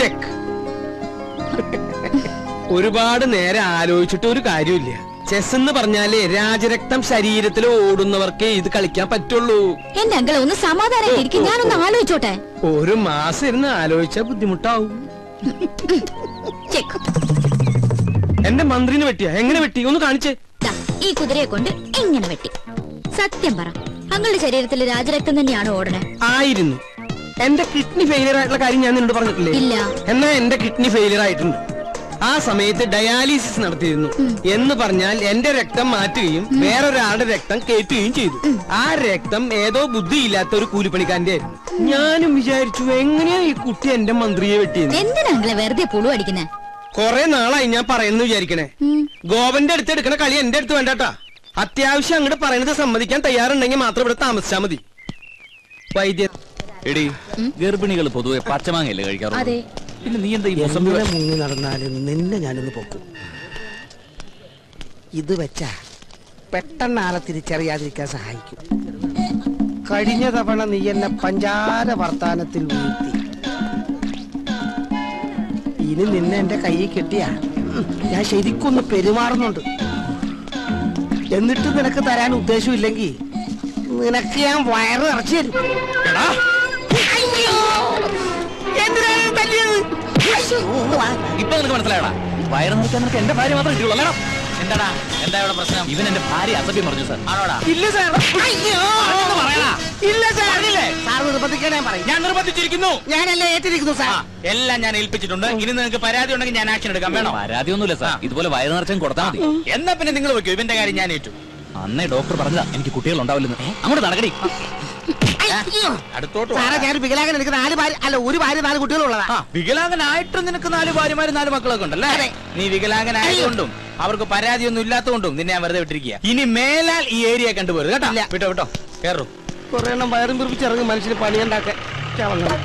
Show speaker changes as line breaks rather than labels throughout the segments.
Check ഒരുപാട് നേരം ആലോചിച്ചിട്ട് ഒരു കാര്യമില്ല ചെസ് എന്ന് പറഞ്ഞാല് രാജരക്തം ശരീരത്തിൽ ഓടുന്നവർക്കേ ഇത് കളിക്കാൻ പറ്റുള്ളൂ
എന്റെ അങ്കിളെ ഒന്ന് സമാധാനമായിരിക്കും ഞാനൊന്ന് ആലോചിച്ചോട്ടെ
ഒരു മാസം ഇരുന്ന് ആലോചിച്ചാ ബുദ്ധിമുട്ടാവും
ചെക്ക്
എന്റെ മന്ത്രിനെ വെട്ടിയ എങ്ങനെ വെട്ടി ഒന്ന് കാണിച്ചേ
ദാ, ഈ കുതിരയെ കൊണ്ട് ഇങ്ങനെ വെട്ടി സത്യം പറ അങ്ങളുടെ ശരീരത്തിൽ രാജരക്തം തന്നെയാണ് ഓടണേ
ആയിരുന്നു എന്റെ കിഡ്നി ഫെയിലിയർ ആയിട്ടുള്ള കാര്യം ഞാൻ നിന്നോട് പറഞ്ഞിട്ടില്ലേ
ഇല്ല.
എന്നാ എന്റെ കിഡ്നി ഫെയിലിയർ ആയിട്ടുണ്ട് ആ സമയത്ത് ഡയാലിസിസ് നടത്തിയിരുന്നു എന്ന് പറഞ്ഞാൽ എന്റെ രക്തം മാറ്റുകയും വേറൊരാളുടെ രക്തം കയറ്റുകയും ചെയ്തു ആ രക്തം ഏതോ ബുദ്ധിയില്ലാത്ത ഒരു കൂലിപ്പണിക്കാരന്റെ ആയിരുന്നു ഞാനും വിചാരിച്ചു എങ്ങനെയാ ഈ കുട്ടി എന്റെ മന്ത്രിയെ വെട്ടിയെന്ന്
എന്തിനാ അങ്കിളെ വെറുതെ പുളു അടിക്കുന്നേ
കൊറേ നാളായി ഞാൻ പറയുന്നു വിചാരിക്കണേ ഗോവന്റെ അടുത്ത് എടുക്കണ കളി എന്റെ അടുത്ത് വേണ്ടാട്ടാ അത്യാവശ്യം അങ്ങോട്ട് പറയുന്നത് സമ്മതിക്കാൻ തയ്യാറുണ്ടെങ്കിൽ മാത്രം ഇവിടെ താമസിച്ചാ മതി വൈദ്യ
എടി ഗർഭിണികൾ പൊതുവെ പച്ചമാങ്ങയല്ലേ കഴിക്കാറുള്ളൂ
അതെ.
പിന്നെ നീ എന്താ ഈ മുസംബി
എങ്ങനെ മുങ്ങി നടന്നാലും നിന്നെ ഞാനിന്ന് പൊക്കും ഇത് വെച്ചാ പെട്ടെന്ന് ആളെ തിരിച്ചറിയാതിരിക്കാൻ സഹായിക്കും കഴിഞ്ഞ തവണ നീ എന്നെ പഞ്ചാര വർത്താനത്തിൽ വീഴ്ത്തി ഇനി നിന്നെ എന്റെ കയ്യിൽ കെട്ടിയാ ഉം, ഞാൻ ശരിക്കൊന്ന് പെരുമാറുന്നുണ്ട് എന്നിട്ട് നിനക്ക് തരാൻ ഉദ്ദേശമില്ലെങ്കിൽ നിനക്ക് ഞാൻ വയറ് ഇറച്ചി തരും അയ്യോ! എന്തിനാണ് തല്ലിയത്? അയ്യോ!
ഇപ്പൊ നിനക്ക് മനസ്സിലായടാ വയറ് നിൽക്കാൻ നിനക്ക് എന്റെ ഭാര്യ മാത്രമേ കിട്ടുള്ളൂ അല്ലേടാ എന്താടാ എന്താ ഇവിടെ പ്രശ്നം ഇവൻ എന്റെ ഭാര്യ അസഭ്യം പറഞ്ഞു സാർ ആണോടാ
ഇല്ല സാർ അയ്യോ
അതൊന്ന് പറയടാ.
ഇല്ല സാർ സാർ നിർബന്ധിക്കണേ പറയും
ഞാൻ നിർബന്ധിച്ചിരിക്കുന്നു
ഞാനല്ലേ ഏറ്റിരിക്കുന്നു സാർ
എല്ലാം ഞാൻ ഏൽപ്പിച്ചിട്ടുണ്ട് ഇനി നിങ്ങൾക്ക് പരാതി ഉണ്ടെങ്കിൽ ഞാൻ ആക്ഷൻ എടുക്കാം വേണോ
പരാതിയൊന്നുമില്ല സാർ ഇതുപോലെ വയറ് നിറച്ചും കൊടുത്താൽ മതി
എന്നാ പിന്നെ നിങ്ങൾ വെക്കൂ ഇവന്റെ കാര്യം ഞാൻ ഏറ്റു
അന്നേ ഡോക്ടർ പറഞ്ഞതാ എനിക്ക് കുട്ടികൾ ഉണ്ടാവില്ലെന്ന് അങ്ങോട്ട് നടക്കടി
അയ്യോ
അടുത്തോട്ട് വാ.
സാറേ ഞാൻ വികലാംഗൻ എനിക്ക് നാല് ഭാര്യ അല്ല ഒരു ഭാര്യ നാല് കുട്ടികളുള്ളതാ
ആ വികലാംഗനായിട്ട് നിനക്ക് നാല് ഭാര്യമാര് നാല് മക്കളൊക്കെ ഉണ്ടല്ലേ നീ വികലാംഗനായതുകൊണ്ടും അവർക്ക് പരാതിയൊന്നും ഇല്ലാത്തതുകൊണ്ടും നിന്നെ ഞാൻ വെറുതെ വിട്ടിരിക്കുക ഇനി മേലാൽ ഈ ഏരിയ കണ്ടുപോരുത് കേട്ടോ
ഇല്ല.
വിട്ടോ വിട്ടോ കേറു
കുറെ എണ്ണം വയറും പിറപ്പിച്ചിറങ്ങും മനുഷ്യന് പണിയുണ്ടാക്കാൻ ചവങ്ങൾ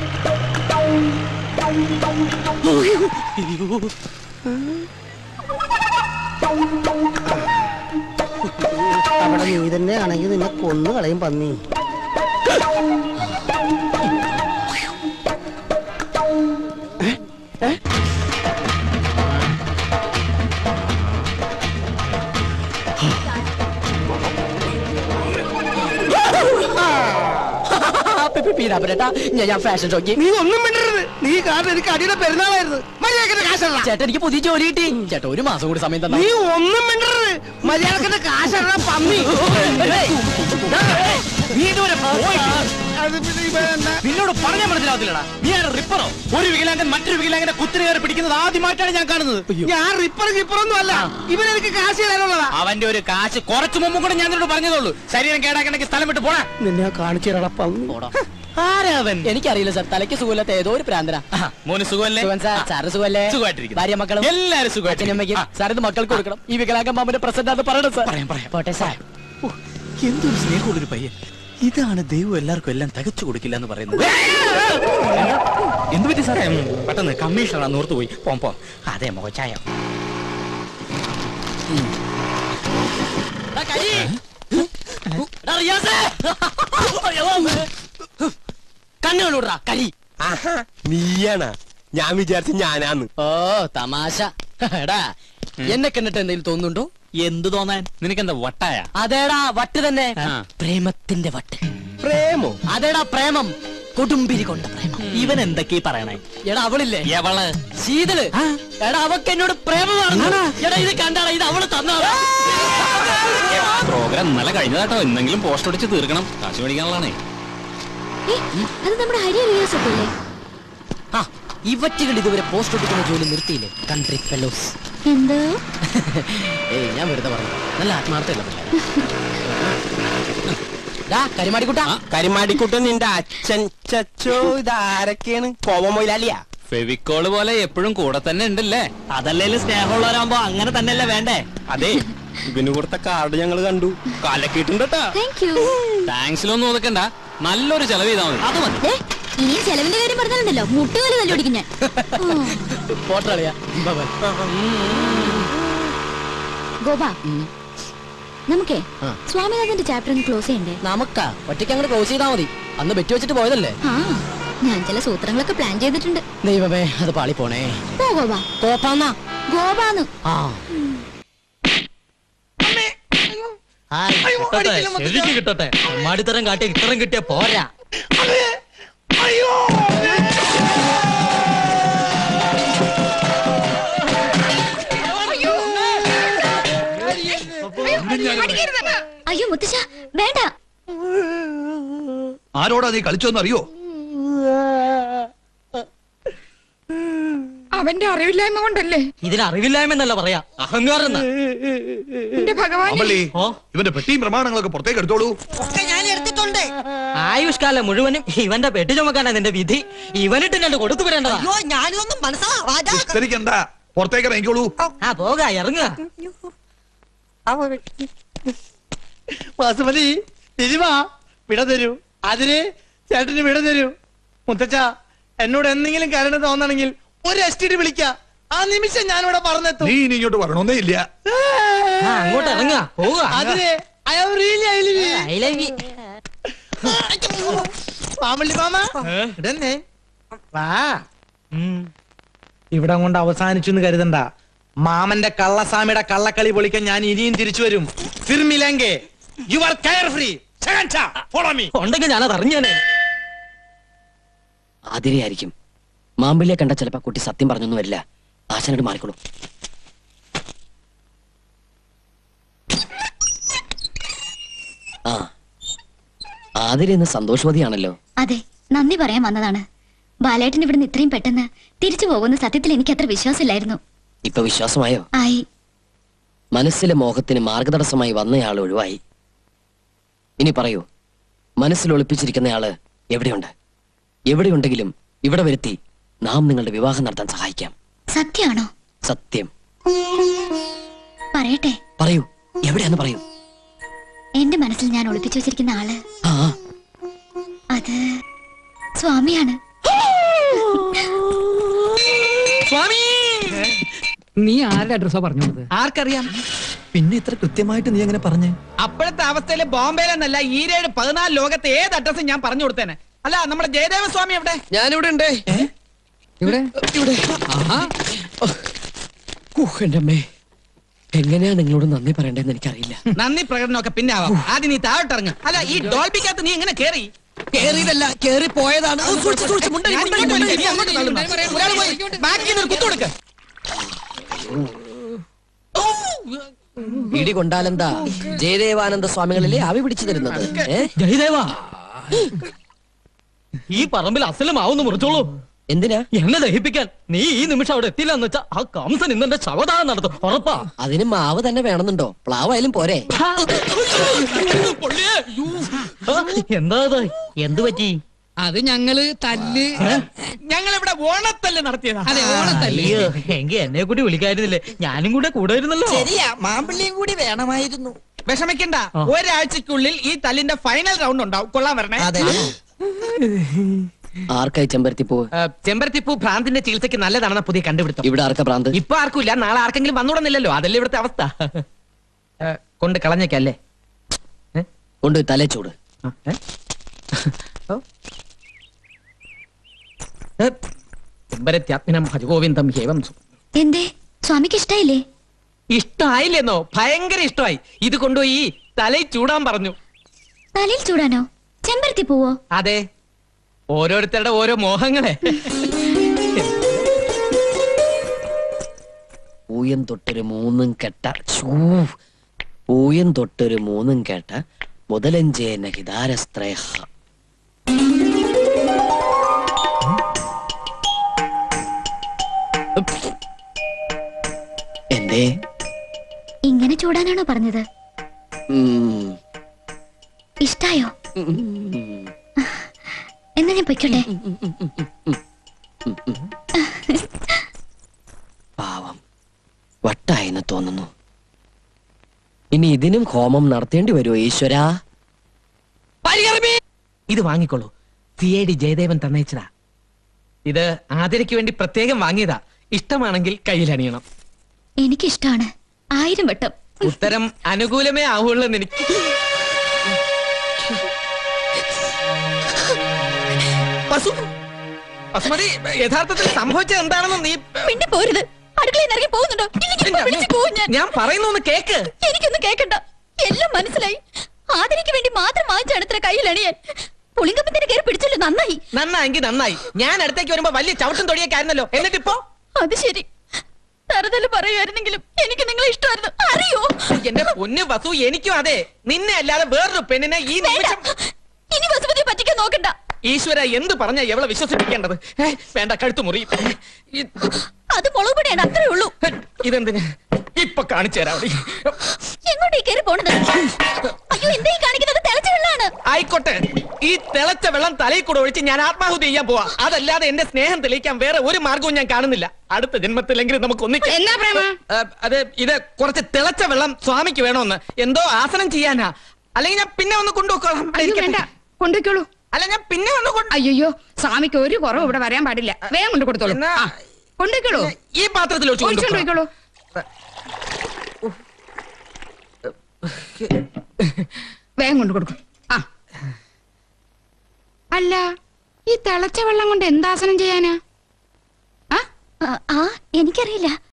അവിടെ നീ തന്നെ ആണെങ്കിൽ നിന്നെ കൊന്നു കളയും പന്നി
ഞാൻ ഫാഷൻ ഷോക്ക്
നീ ഒന്നും മിണ്ടരുത് നീ കാരണം എനിക്ക് അടിയുടെ പെരുന്നാളായിരുന്നു മര്യാദക്കിന്റെ കാശല്ല
ചേട്ടാ എനിക്ക് പുതിയ ജോലി കിട്ടി ചേട്ടാ ഒരു മാസം കൂടി സമയം തന്നാ
നീ ഒന്നും മിണ്ടരുത് മര്യാദക്കിന്റെ കാശല്ല പന്നി
നീ ഇതുവരെ പോയിട്ടില്ല.
അത് പിന്നെ ഇവൻ എന്താ?
നിന്നോട് പറഞ്ഞാൽ മനസ്സിലാവത്തില്ലടാ നീ ആണ് റിപ്പറോ ഒരു വികലാംഗൻ മറ്റൊരു വികലാംഗന്റെ കുത്തിരി കയറി പിടിക്കുന്നത് ആദ്യമായിട്ടാണ് ഞാൻ കാണുന്നത്
ഞാൻ റിപ്പറും കിപ്പറൊന്നും അല്ല ഇവനെനിക്ക് കാശ് തരാനുള്ളതാ
അവന്റെ ഒരു കാശ് കുറച്ചു മുമ്പും കൂടെ ഞാൻ നിന്നോട് പറഞ്ഞതുള്ളൂ ശരീരം കേടാക്കണമെങ്കിൽ സ്ഥലം വിട്ട് പോടാ
നിന്നെ കാണിച്ചു തരാടാ പന്നി
ആരാവൻ
എനിക്കറിയില്ല സാർ തലയ്ക്ക് സുഖമില്ലാത്ത ഏതോ ഒരു പ്രാന്തന
മോന് സുഖമല്ലേ
സുഖം സാർ സാറ് സുഖല്ലേ
സുഖമായിട്ടിരിക്കുന്നു.
ഭാര്യ മക്കളും
എല്ലാരും
അച്ഛനും
സുഖമായിട്ടിരിക്കുന്നു.
അമ്മയ്ക്കും
ആ.
സാർ ഇത് മക്കൾക്ക് കൊടുക്കണം ഈ വികലാംഗ മാമന്റെ പ്രസന്റ് അത് പറയണം സാർ
പറയാം, പറയാം.
പോട്ടെ സാർ
എന്തൊരു സ്നേഹമുള്ളൊരു പയ്യൻ ഇതാണ് ദൈവം എല്ലാവർക്കും എല്ലാം തികച്ചു കൊടുക്കില്ല എന്ന് പറയുന്നത് എന്ത് പറ്റി സാറേ ഉം, പെട്ടെന്ന് കമ്മീഷണർ ഓർത്തു പോയി പോം പോം അതെ മുഖച്ചായ
കണ്ണുകളൂടാ കരി
നീയാണാ ഞാൻ വിചാരിച്ച ഞാനാന്ന്
ഓ തമാശ എടാ എന്നെ കണ്ടിട്ട് എന്തെങ്കിലും തോന്നുന്നുണ്ടോ
എന്ത് തോന്നാൻ നിനക്കെന്താ വട്ടായ
അതേടാ വട്ട് തന്നെ
ആ.
പ്രേമത്തിന്റെ വട്ട്
പ്രേമോ
അതേടാ പ്രേമം കൊടുമ്പിരി കൊണ്ട പ്രേമം
ഇവൻ എന്തൊക്കെയാ പറയണേ
എടാ അവളില്ലേ
എവള്
ശീതള് എടാ അവക്ക് എന്നോട് പ്രേമമാണ് എടാ ഇത് കണ്ടാടാ ഇത് അവള് തന്നാടാ
പ്രോഗ്രാം ഇന്നലെ കഴിഞ്ഞതാട്ടോ എന്തെങ്കിലും പോസ്റ്റ് അടിച്ച് തീർക്കണം കാശ് മേടിക്കാനുള്ളതാണേ
ഏ, അത് നമ്മുടെ ഹരി റിയാസ് ഒക്കെ അല്ലേ
ആ ഇവറ്റുകൾ ഇതുവരെ പോസ്റ്റ് ഒട്ടിക്കുന്ന ജോലി നിർത്തിയില്ലേ കൺട്രി ഫെലോസ്
എന്തോ
ഏയ് ഞാൻ വെറുതെ പറഞ്ഞു നല്ല ആത്മാർത്ഥമല്ല ഡാ കരിമാടിക്കുട്ടാ
കരിമാടിക്കുട്ടൻ നിന്റെ അച്ഛൻ ചച്ചോ ഇതാരൊക്കെയാണ് കോവമൊയിലാലിയാ
ഫെവിക്കോള് പോലെ എപ്പോഴും കൂടെ തന്നെ ഉണ്ടല്ലേ അതല്ലേലും സ്നേഹമുള്ളവരാകുമ്പോ അങ്ങനെ തന്നെയല്ലേ വേണ്ടേ
അതെ ഇവന് കൊടുത്ത കാർഡ് ഞങ്ങൾ കണ്ടു കലക്കിയിട്ടുണ്ട് കേട്ടാ
താങ്ക് യു
താങ്ക്സിലൊന്നും ഒതുക്കണ്ട നല്ലൊരു ചെലവ് ചെയ്താൽ മതി അത് മതി
ദേ, ഇനിയും ചെലവിന്റെ കാര്യം പറഞ്ഞാലുണ്ടല്ലോ മുട്ടുകാല് തല്ലോടിക്കും ഞാൻ ഓ,
പോട്ടളിയാ
ഗോപ നമുക്കേ
ആ.
സ്വാമിനാഥന്റെ ചാപ്റ്റർ ഒന്ന് ക്ലോസ് ചെയ്യണ്ടേ
നമുക്കാ ഒറ്റയ്ക്ക് അങ്ങോട്ട് ക്ലോസ് ചെയ്താൽ മതി അന്ന് ബെറ്റ് വെച്ചിട്ട് പോയതല്ലേ
ആ ഞാൻ ചില സൂത്രങ്ങളൊക്കെ പ്ലാൻ ചെയ്തിട്ടുണ്ട്
ദൈവമേ അത് പാളി പോണേ
പോ ഗോപ
കോപ്പാന്നാ
ഗോപാന്ന്
ആ ശരിക്ക് കിട്ടട്ടെ മാടിത്തരം കാട്ടിയ ഇത്തരം കിട്ടിയ പോരാ
അയ്യോ മുത്തശ്ശ വേണ്ട
ആരോടാ നീ കളിച്ചോന്ന് അറിയോ
അവന്റെ അറിവില്ലായ്മ കൊണ്ടല്ലേ
ഇതിന് അറിവില്ലായ്മ എന്നല്ല പറയാ അഹങ്കാരം എന്നാ.
എന്റെ ഭഗവാൻ
അമ്പള്ളി
ഓ
ഇവന്റെ പെട്ടിയും പ്രമാണങ്ങളൊക്കെ പുറത്തേക്ക് എടുത്തോളൂ
ആയുഷ്കാലം മുഴുവനും ഇവന്റെ പെട്ടി ചുമക്കാനാ നിന്റെ വിധി ഇവനിട്ട് രണ്ട് കൊടുത്തു വിടേണ്ടതാ
വിസ്തരിക്കണ്ട പുറത്തേക്ക് ഇറങ്ങിക്കോളൂ
ആ പോക ഇറങ്ങുക
വാസുമതി തിരുമാ വിട തരൂ അതിന് ചേട്ടന് വിട തരൂ മുത്തച്ഛ എന്നോട് എന്തെങ്കിലും കാരണം തോന്നണെങ്കിൽ ഒരു എസ് ടി ഡി വിളിക്ക ആ നിമിഷം ഞാനിവിടെ പറഞ്ഞെത്തും
നീ ഇനി ഇങ്ങോട്ട് വരണോന്നേ ഇല്ല
ആ, അങ്ങോട്ട് ഇറങ്ങുക പോവുക
അതിന് I am really I love you.
I love you.
മാമള്ളി മാമ ഇടന്നേ വാ ഇവിടെ കൊണ്ട് അവസാനിച്ചു എന്ന് കരുതണ്ട മാമന്റെ കള്ളസ്വാമിയുടെ കള്ളക്കളി പൊളിക്കാൻ ഞാൻ ഇനിയും തിരിച്ചു വരും ഫിർമിലെങ്കെ you are carefree follow me
ഉണ്ടെങ്കിൽ ഞാനത് അറിഞ്ഞേനെ
ആതിരയായിരിക്കും മാമ്പിളിയെ കണ്ട ചിലപ്പോ കുട്ടി സത്യം പറഞ്ഞൊന്നും വരില്ല ആശാനോട് മാറിക്കോളൂ ആ ആതിര ഇന്ന് സന്തോഷവതിയാണല്ലോ
അതെ നന്ദി പറയാൻ വന്നതാണ് ബാലേട്ടൻ ഇവിടുന്ന് ഇത്രയും പെട്ടെന്ന് തിരിച്ചു പോകുന്ന സത്യത്തിൽ എനിക്ക് അത്ര വിശ്വാസമില്ലായിരുന്നു
ഇപ്പൊ വിശ്വാസമായോ
ആയി
മനസ്സിലെ മോഹത്തിന് മാർഗതടസ്സമായി വന്നയാൾ ഒഴിവായി ഇനി പറയൂ മനസ്സിൽ ഒളിപ്പിച്ചിരിക്കുന്നയാള് എവിടെയുണ്ട് എവിടെയുണ്ടെങ്കിലും ഇവിടെ വരുത്തി നാം നിങ്ങളുടെ വിവാഹം നടത്താൻ സഹായിക്കാം
സത്യാണോ
സത്യം
പറയട്ടെ
പറയൂ എവിടെയാന്ന് പറയൂ
എന്റെ മനസ്സിൽ ഞാൻ ഒളിപ്പിച്ചു വെച്ചിരിക്കുന്ന ആള്
ആ
അത് സ്വാമിയാണ്
സ്വാമി
നീ ആരുടെ അഡ്രസ്സാ പറഞ്ഞത്
ആർക്കറിയാം
പിന്നെ ഇത്ര കൃത്യമായിട്ട് നീ എങ്ങനെ പറഞ്ഞേ
അപ്പോഴത്തെ അവസ്ഥയില് ബോംബെയിലെന്നല്ല ഈരേഴ് പതിനാല് ലോകത്തെ ഏത് അഡ്രസ്സും ഞാൻ പറഞ്ഞു കൊടുത്തേനെ അല്ല നമ്മുടെ ജയദേവ സ്വാമി എവിടെ
ഞാനിവിടെ ഉണ്ട്
ഇവിടെ
ഇവിടെ
എന്റെ അമ്മേ എങ്ങനെയാ നിങ്ങളോട് നന്ദി പറയണ്ടെന്ന് എനിക്കറിയില്ല
നന്ദി പ്രകടനമൊക്കെ പിന്നെ ആവാം ആദ്യം നീ താഴോട്ട് ഇറങ്ങ് അല്ല ഈ ഡോൾബിക്കകത്ത് നീ എങ്ങനെ കേറി
കേറിയതല്ല കേറി പോയതാണ് ഓ, സൂക്ഷിച്ച്, സൂക്ഷിച്ച്, മുണ്ടടി,
ഞാൻ
മുണ്ടടി,
ഇങ്ങോട്ട്
മുണ്ടടി.
വലിക്കാം, അങ്ങോട്ട് തള്ളുന്നു. ഒരാൾ പോയി ബാക്കിൽ നിന്ന് ഒരു കുത്തു കൊടുക്ക്
പിടി കൊണ്ടാലെന്താ ജയദേവാനന്ദ സ്വാമികളിലെ ആവി പിടിച്ചു തരുന്നത് ഏ
ജയദേവാ ഈ പറമ്പിൽ അസലമാവുന്നു മുറിച്ചോളൂ
എന്തിനാ
എന്നെ ദഹിപ്പിക്കാൻ നീ ഈ നിമിഷം അവിടെ എത്തില്ല എന്ന് വെച്ചാ ആ കംസൻ ഇന്നെന്റെ ശവദാനം നടത്തും ഉറപ്പാ
അതിന് മാവ് തന്നെ വേണമെന്നുണ്ടോ പ്ലാവായാലും പോരെ
പൊള്ളിയേ. ആ, എന്താ ഇത് എന്തു പറ്റി
അത് ഞങ്ങള് തല്ല്
ഞങ്ങൾ ഇവിടെ ഓണത്തല്ല് നടത്തിയതാ
അതെ ഓണത്തല്ല്
അയ്യോ എങ്കി എന്നെ കൂടി വിളിക്കായിരുന്നില്ലേ ഞാനും കൂടെ കൂടായിരുന്നല്ലോ
ശരിയാ മാമ്പിള്ളിയും കൂടി വേണമായിരുന്നു
വിഷമിക്കണ്ട ഒരാഴ്ചക്കുള്ളിൽ ഈ തല്ലിന്റെ ഫൈനൽ റൗണ്ട് ഉണ്ടാവും കൊള്ളാൻ വരണേ
അതെ
ആർക്കായി ചെമ്പരത്തി പോവ്
ചെമ്പരത്തിപ്പൂ ഭ്രാന്തിന്റെ ചികിത്സയ്ക്ക് നല്ലതാണെന്ന പുതിയ കണ്ടുപിടുത്തം
ഇവിടെ ആർക്കാ ഭ്രാന്ത്
ഇപ്പൊ ആർക്കുമില്ല നാളെ ആർക്കെങ്കിലും വന്നുകൂടുന്നില്ലല്ലോ അതല്ലേ ഇവിടുത്തെ അവസ്ഥ ഏ, കൊണ്ട് കളഞ്ഞേക്കല്ലേ
കൊണ്ട് തലച്ചൂട്
ചെമ്പരത്യാത്മിനം ഭജഗോവിന്ദം ഹേവം സു
എന്തേ സ്വാമിക്ക് ഇഷ്ടായില്ലേ
ഇഷ്ടമായില്ലെന്നോ ഭയങ്കര ഇഷ്ടമായി ഇത് കൊണ്ടുപോയി തലയിൽ ചൂടാൻ പറഞ്ഞു
തലയിൽ ചൂടാനോ ചെമ്പരത്തി പോവോ
അതെ ഓരോരുത്തരുടെ ഓരോ മോഹങ്ങളെ
പൂയം തൊട്ടൊരു മൂന്നും കെട്ട ഛൂ. പൂയം തൊട്ടൊരു മൂന്നും കേട്ട മുതലഞ്ചേന ഹിതാരസ്ത്രേഹ എന്തേ
ഇങ്ങനെ ചൂടാനാണോ പറഞ്ഞത്
ഉം.
ഇഷ്ടായോ
ഉം.
എന്നാ ഞാൻ പൊയ്ക്കോട്ടെ
പാവം വട്ടായെന്ന് തോന്നുന്നു ഇനി ഇതിനും ഹോമം നടത്തേണ്ടി വരുമോ ഈശ്വരാ
ഇത് വാങ്ങിക്കോളൂ സി ഐ ഡി ജയദേവൻ തന്നയച്ചതാ ഇത് ആതിരയ്ക്ക് വേണ്ടി പ്രത്യേകം വാങ്ങിയതാ ഇഷ്ടമാണെങ്കിൽ കയ്യിലണിയണം
എനിക്കിഷ്ടാണ് ആയിരം വട്ടം
ഉത്തരം അനുകൂലമേ ആവുള്ളൂ എന്ന് എനിക്ക് വസു ബസുമതി യഥാർത്ഥത്തിൽ സംഭവിച്ചത് എന്താണെന്ന് നീ
പിന്നെ പോരുത് അടുക്കളയിൽ ഇറങ്ങി പോകുന്നുണ്ടോ ഇല്ലെങ്കിൽ ഇപ്പൊ വിളിച്ചു പോകും ഞാൻ
ഞാൻ പറയുന്നു കേക്ക്
എനിക്കൊന്നും കേക്കണ്ട എല്ലാം മനസ്സിലായി ആദരിക്ക് വേണ്ടി മാത്രം വാങ്ങിച്ചാണ് ഇത്ര കയ്യിലണിയാൻ പുളിങ്കപ്പത്തിന് കയറി പിടിച്ചല്ലോ നന്നായി
നന്നായെങ്കിൽ നന്നായി ഞാൻ അടുത്തേക്ക് വരുമ്പോ വലിയ ചവിട്ടും തൊടിയൊക്കെ ആയിരുന്നല്ലോ എന്നിട്ടിപ്പോ
അത് ശരി തറുതല് പറയുമായിരുന്നെങ്കിലും എനിക്ക് നിങ്ങളെ ഇഷ്ടമായിരുന്നു അറിയോ
എന്റെ പൊന്നു വസു എനിക്കും അതെ നിന്നെ അല്ലാതെ വേറൊരു പെണ്ണിനെ ഈ
വേണ്ട
നിമിഷം
ഇനി വസുമതിയെ പറ്റിക്കാൻ നോക്കണ്ട
ഈശ്വര എന്ത് പറഞ്ഞ എവളെ വിശ്വസിപ്പിക്കേണ്ടത് ഏ, വേണ്ട കഴുത്തു മുറി
അത് മുളക് പൊടിയാണ് അത്രേ ഉള്ളൂ
ഇതെന്തിന് ഇപ്പൊ കാണിച്ചു തരാം
എങ്ങോട്ടേ കയറി പോണത് അയ്യോ എന്താ ഈ കാണിക്കുന്നത് തിളച്ച വെള്ളമാണ്
ആയിക്കോട്ടെ ഈ തിളച്ച വെള്ളം തലയിൽ കൂടെ ഒഴിച്ച് ഞാൻ ആത്മാഹുതി ചെയ്യാൻ പോവാ അതല്ലാതെ എന്റെ സ്നേഹം തെളിയിക്കാൻ വേറെ ഒരു മാർഗവും ഞാൻ കാണുന്നില്ല അടുത്ത ജന്മത്തിലെങ്കിലും നമുക്ക് ഒന്നിക്കാം
എന്നാ പ്രേമ
ഏ, അത് ഇത് കുറച്ച് തിളച്ച വെള്ളം സ്വാമിക്ക് വേണമെന്ന് എന്തോ ആസനം ചെയ്യാനാ അല്ലെങ്കിൽ ഞാൻ പിന്നെ ഒന്ന് കൊണ്ടുപോക്കോളാം
അയ്യോ വേണ്ട കൊണ്ടുവയ്ക്കോളൂ
അല്ല ഞാൻ പിന്നെ ഒന്ന് കൊണ്ട്
അയ്യോ സ്വാമിക്ക് ഒരു കുറവ് ഇവിടെ വരാൻ പാടില്ല വേഗം കൊണ്ട് കൊടുത്തോളൂ
എന്നാ-
ആ, കൊണ്ടുവയ്ക്കോളൂ
ഈ പാത്രത്തിൽ ഒഴിച്ച്
ഒഴിച്ചോണ്ട്
കൊണ്ടുവയ്ക്കോളാം.
പോയിക്കോളൂ വേഗം കൊണ്ട് കൊടുക്കും ആ അല്ല ഈ തിളച്ച വെള്ളം കൊണ്ട് എന്താസനം ചെയ്യാനാ ആ
ആ, ആ എനിക്കറിയില്ല